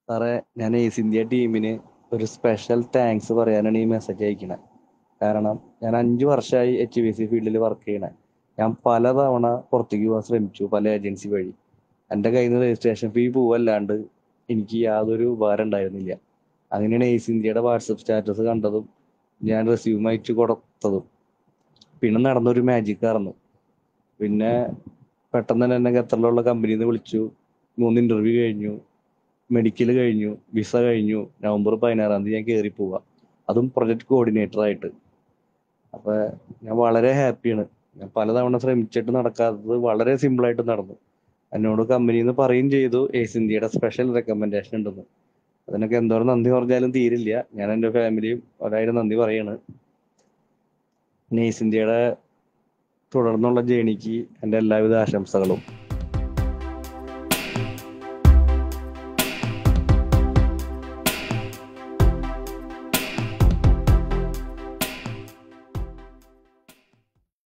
സാറേ ഞാൻ ace India ടീമിന് ഒരു സ്പെഷ്യൽ താങ്ക്സ് പറയാനാണ് ഈ മെസ്സേജ് അയക്കണേ കാരണം ഞാൻ അഞ്ച് വർഷമായി എച്ച് ബി സി ഫീൽഡിൽ വർക്ക് ചെയ്യണേ ഞാൻ പലതവണ പുറത്തേക്ക് പോകാൻ ശ്രമിച്ചു പല ഏജൻസി വഴി എൻ്റെ കയ്യിൽ നിന്ന് രജിസ്ട്രേഷൻ ഫീ പോവല്ലാണ്ട് എനിക്ക് യാതൊരു ഉപകാരം ഉണ്ടായിരുന്നില്ല അങ്ങനെയാണ് ഏസ് ഇന്ത്യയുടെ വാട്സപ്പ് സ്റ്റാറ്റസ് കണ്ടതും ഞാൻ റെസ്യൂം അയച്ചു കൊടുത്തതും പിന്നെ നടന്നൊരു മാജിക് ആയിരുന്നു പിന്നെ പെട്ടെന്ന് തന്നെ എന്നെ ഖത്തറിലുള്ള കമ്പനിയിൽ നിന്ന് വിളിച്ചു മൂന്ന് ഇന്റർവ്യൂ കഴിഞ്ഞു മെഡിക്കൽ കഴിഞ്ഞു വിസ കഴിഞ്ഞു നവംബർ പതിനാറാം തീയതി ഞാൻ കയറി പോവാ അതും പ്രൊജക്ട് കോർഡിനേറ്റർ ആയിട്ട് അപ്പൊ ഞാൻ വളരെ ഹാപ്പിയാണ് ഞാൻ പലതവണ ശ്രമിച്ചിട്ട് നടക്കാത്തത് വളരെ സിമ്പിൾ ആയിട്ട് നടന്നു എന്നോട് കമ്പനിയിൽ നിന്ന് പറയുകയും ചെയ്തു ഏസ് ഇന്ത്യയുടെ സ്പെഷ്യൽ റെക്കമെൻഡേഷൻ ഉണ്ടെന്ന് അതിനൊക്കെ എന്തോരം നന്ദി പറഞ്ഞാലും തീരില്ല ഞാൻ എൻ്റെ ഫാമിലിയും ഒരായിരം നന്ദി പറയാണ് പിന്നെ ഏസ് ഇന്ത്യയുടെ തുടർന്നുള്ള ജേണിക്ക് എൻ്റെ എല്ലാവിധ ആശംസകളും